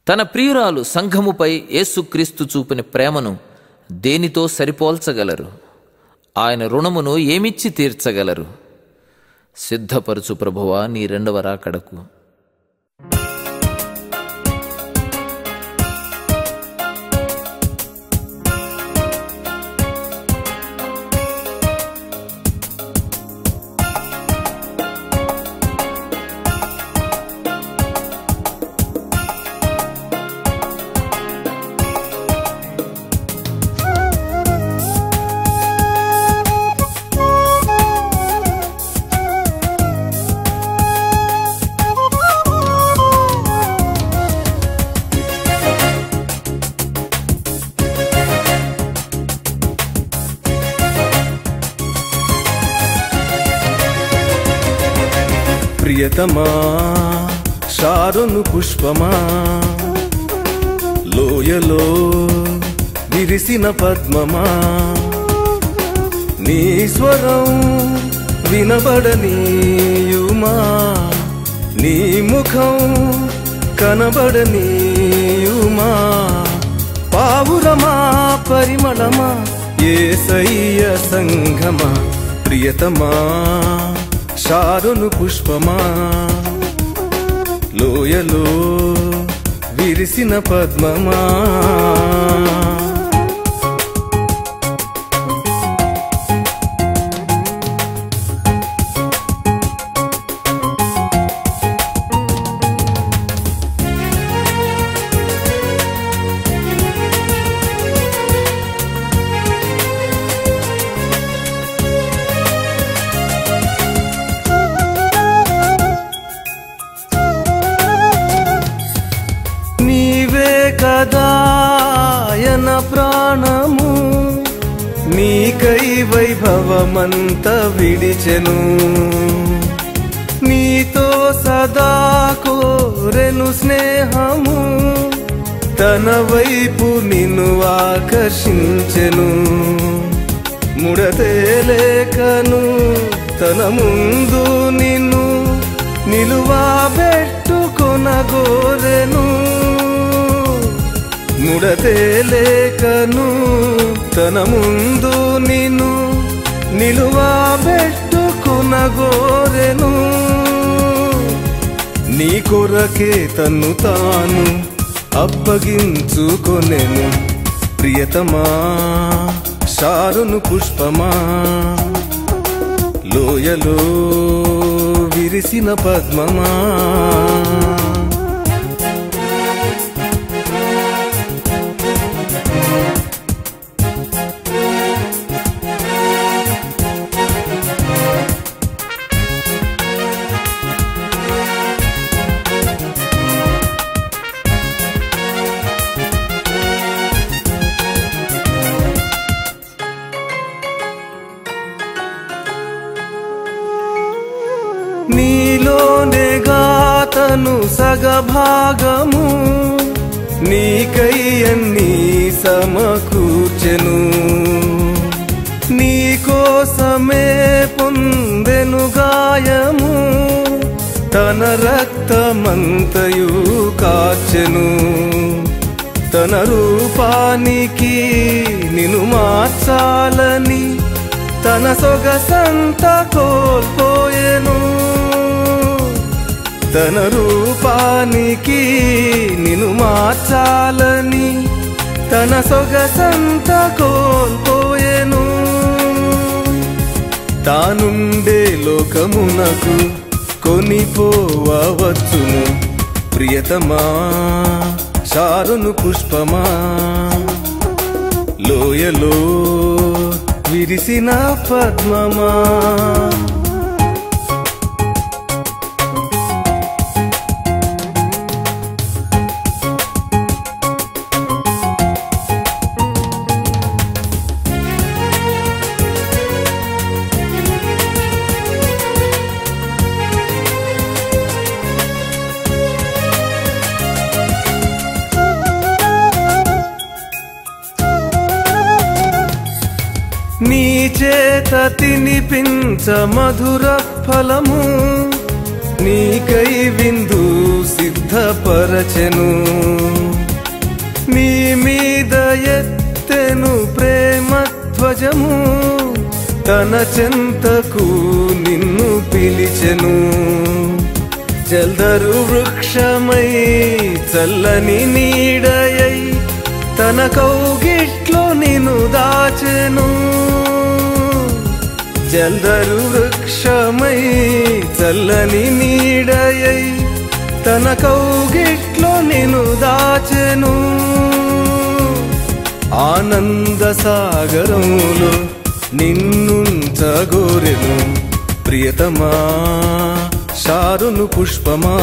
తన ప్రియురాలు సంఘముపై యేసుక్రీస్తు చూపిన ప్రేమను దేనితో సరిపోల్చగలరు ఆయన రుణమును ఏమిచ్చి తీర్చగలరు సిద్ధపరచు ప్రభువా నీ రెండవ రాకడకు ప్రియతమా షారును పుష్పమా లోయలో విరిసిన పద్మమా నీ స్వరం వినబడనీయుమా నీ ముఖం కనబడనీయుమా పావురమా పరిమళమా ఏసయ్య సంఘమా ప్రియతమా షారును పుష్పమా లోయలో విరిసిన పద్మమా నీవే కదాయన ప్రాణము నీకై వైభవమంత విడిచెను నీతో సదా కోరెను స్నేహము తన వైపు నిన్ను ఆకర్షించెను ముడతేలేకను తన ముందు నిన్ను నిలువా పెట్టుకొనగోరెను ముడతేలేకను తన ముందు నిన్ను నిలువా పెట్టుకొనగోరెను నీ కొరకే తన్ను తాను అప్పగించుకొనెను ప్రియతమా షారును పుష్పమా లోయలో విరిసిన పద్మమా నీలోనే గాతను సగభాగము నీకై అన్ని సమకూర్చెను నీ కోసమే పొందెను గాయము తన రక్తమంతయు కార్చెను తన రూపానికి నిన్ను మార్చాలని తన సొగసంత కోల్పోయెను తన రూపానికి నిన్ను మార్చాలని తన సొగసంత కోల్పోయెను తానుండే లోకమునకు కొనిపోవచ్చును ప్రియతమా షారును పుష్పమా లోయలో విరిసిన పద్మమా నీ చేత తినిపించ మధుర ఫలము నీకై విందు సిద్ధ సిద్ధపరచెను నీ మీద ఎత్తెను ప్రేమ ధ్వజము తన చెంతకు నిన్ను పిలిచెను జల్దరు వృక్షమై చల్లని నీడయై తన కౌగిట్లో నిన్ను దాచెను జల్దరు వృక్షమై చల్లని నీడయై తన కౌగిట్లో నిన్ను దాచెను ఆనంద సాగరంలో నిన్నుంచగోరెను ప్రియతమా శారును పుష్పమా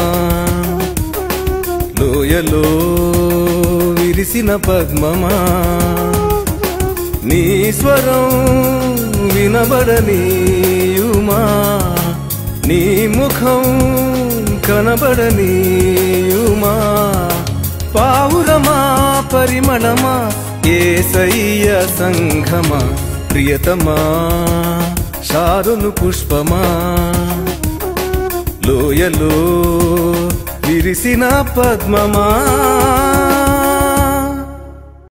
లోయలో విరిసిన పద్మమా నీ స్వరం వినబడనీయుమా నీ ముఖం కనబడనీయుమా పావురమా పరిమళమా ఏసయ్య సంఘమా ప్రియతమా శారును పుష్పమా లోయలో విరిసిన పద్మమా